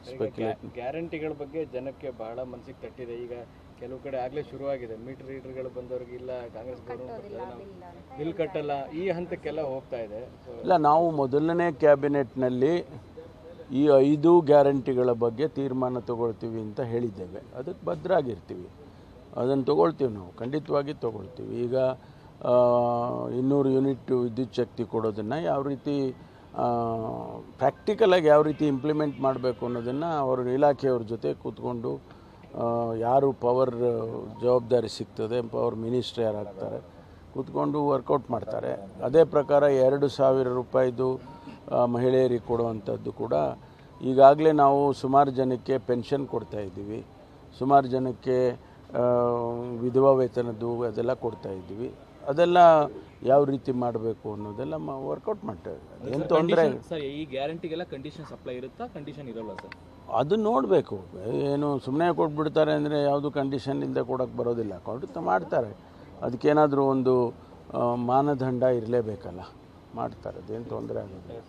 speculate ಗ್ಯಾರಂಟಿಗಳ ಬಗ್ಗೆ ಜನಕ್ಕೆ ಬಹಳ ಮನಸ್ಸಿಗೆ ತಟ್ಟಿದೆ ಈಗ ಕೆಲವು ಕಡೆ ಆಗ್ಲೇ ಶುರುವಾಗಿದೆ ಮೀಟರ್ ರೀಡರ್ಗಳು ಬಂದವ್ರಿಗೆ ಇಲ್ಲ ಕಾಂಗ್ರೆಸ್ ಗೌರ್ಮೆಂಟ್ ಬಿಲ್ ಕಟ್ಟಲ್ಲ ಈ ಹಂತಕ್ಕೆಲ್ಲ ಹೋಗ್ತಾ ಇದೆ So, ಇಲ್ಲ ನಾವು ಮೊದಲನೇ ಕ್ಯಾಬಿನೆಟ್ನಲ್ಲಿ ಈ ಐದು ಗ್ಯಾರಂಟಿಗಳ ಬಗ್ಗೆ ತೀರ್ಮಾನ ತಗೊಳ್ತೀವಿ ಅಂತ ಹೇಳಿದ್ದೇವೆ ಅದಕ್ಕೆ ಭದ್ರಾಗಿರ್ತೀವಿ ಅದನ್ನು ತಗೊಳ್ತೀವಿ ನಾವು ಖಂಡಿತವಾಗಿ ತಗೊಳ್ತೀವಿ ಈಗ ಆ, ಇನ್ನೂರು ಯೂನಿಟ್ ವಿದ್ಯುತ್ ಶಕ್ತಿ ಕೊಡೋದನ್ನು ಯಾವ ರೀತಿ ಪ್ರಾಕ್ಟಿಕಲಾಗಿ ಯಾವ ರೀತಿ ಇಂಪ್ಲಿಮೆಂಟ್ ಮಾಡಬೇಕು ಅನ್ನೋದನ್ನು ಅವ್ರ ಇಲಾಖೆಯವ್ರ ಜೊತೆ ಕೂತ್ಕೊಂಡು ಆ, ಯಾರು ಪವರ್ ಜವಾಬ್ದಾರಿ ಸಿಗ್ತದೆ ಪವರ್ ಮಿನಿಸ್ಟ್ರ್ ಯಾರಾಗ್ತಾರೆ ಕೂತ್ಕೊಂಡು ವರ್ಕೌಟ್ ಮಾಡ್ತಾರೆ ಅದೇ ಪ್ರಕಾರ ಎರಡು ಸಾವಿರ ರೂಪಾಯಿದು ಆ, ಮಹಿಳೆಯರಿಗೆ ಕೊಡುವಂಥದ್ದು ಕೂಡ ಈಗಾಗಲೇ ನಾವು ಸುಮಾರು ಜನಕ್ಕೆ ಪೆನ್ಷನ್ ಕೊಡ್ತಾ ಇದ್ದೀವಿ ಸುಮಾರು ಜನಕ್ಕೆ ಆ, ವಿಧವಾ ವೇತನದ್ದು ಅದೆಲ್ಲ ಕೊಡ್ತಾ ಇದ್ದೀವಿ ಅದೆಲ್ಲ ಯಾವ ರೀತಿ ಮಾಡಬೇಕು ಅನ್ನೋದೆಲ್ಲ ವರ್ಕೌಟ್ ಮಾಡ್ತೇವೆ ಏನು ತೊಂದರೆ ಸರ್ ಈ ಗ್ಯಾರಂಟಿಗೆಲ್ಲ ಕಂಡೀಷನ್ ಸಪ್ಲೈ ಇರುತ್ತಾ ಕಂಡೀಷನ್ ಇರಲ್ಲ ಸರ್ ಅದು ನೋಡಬೇಕು ಏನು ಸುಮ್ಮನೆ ಕೊಟ್ಬಿಡ್ತಾರೆ ಅಂದರೆ ಯಾವುದು ಕಂಡೀಷನ್ ಇಲ್ಲದೆ ಕೊಡೋಕ್ಕೆ ಬರೋದಿಲ್ಲ ಕೊಡುತ್ತ ಮಾಡ್ತಾರೆ ಅದಕ್ಕೇನಾದರೂ ಒಂದು ಆ, ಮಾನದಂಡ ಇರಲೇಬೇಕಲ್ಲ ಮಾಡ್ತಾರೆ ಅದೇನು ತೊಂದರೆ ಆಗೋದಿಲ್ಲ